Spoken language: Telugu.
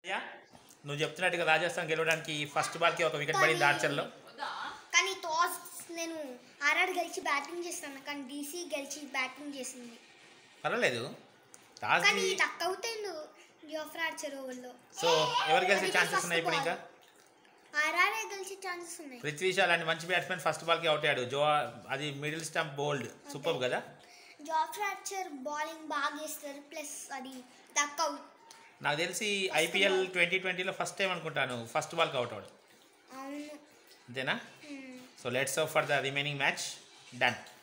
యా, నువ్వు చెప్తున్నట్టుగా రాజస్థాన్ గెలవడానికి ఫస్ట్ బాల్కి ఒక వికెట్ పడింది ఆర్చర్లో కానీ టాస్ నేను ఆర్ఆర్ గెలిచి బ్యాటింగ్ చేస్తాను కానీ డీసీ గెలిచి బ్యాటింగ్ చేసింది పర్వాలేదు టాస్ కానీ టక్ అవుతాడు జోఫ్రా ఆర్చర్ ఓవర్లో సో ఎవరు గెలిచే ఛాన్సెస్ ఉన్నాయి ఇప్పుడు ఇంకా ఆర్ఆర్ఏ గెలిచే ఛాన్సెస్ ఉన్నాయి పృథ్వీ షా లాంటి మంచి బ్యాట్స్మెన్ ఫస్ట్ బాల్కి అవుట్ అయ్యాడు జో అది మిడిల్ స్టంప్ బోల్డ్ సూపర్ కదా జోఫ్రా ఆర్చర్ బౌలింగ్ బాగా చేస్తారు ప్లస్ అది టక్ అవుట్ నాకు తెలిసి ఐపీఎల్ ట్వంటీ ట్వంటీలో ఫస్ట్ టైం అనుకుంటాను ఫస్ట్ బాల్కి అవుట్ అవడం అవును అంతేనా Hmm. So let's for the remaining match done